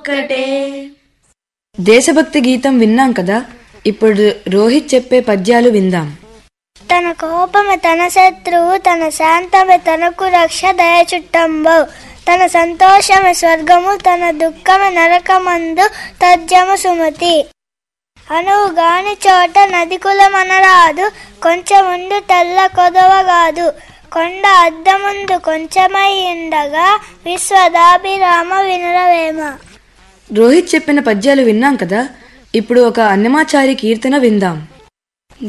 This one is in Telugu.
ఒక్కటే దేశభక్తి గీతం విన్నాం కదా ఇప్పుడు రోహిత్ చెప్పే పద్యాలు విందాం తన కోపమే తన శత్రువు తన శాంతమే తనకు రక్ష దయ చుట్టంబవు తన సంతోషమే స్వర్గము తన దుఃఖమే నరకమందు తజ్జము సుమతి అనువు గాని చోట నది కులమనరాదు కొంచెముండు తెల్ల కొదవగాదు కొండ అద్దముందు కొంచెమై ఉండగా విశ్వదాభిరామ వినురవేమ రోహిత్ చెప్పిన పద్యాలు విన్నాం కదా ఇప్పుడు ఒక అన్నమాచారి కీర్తన విందాం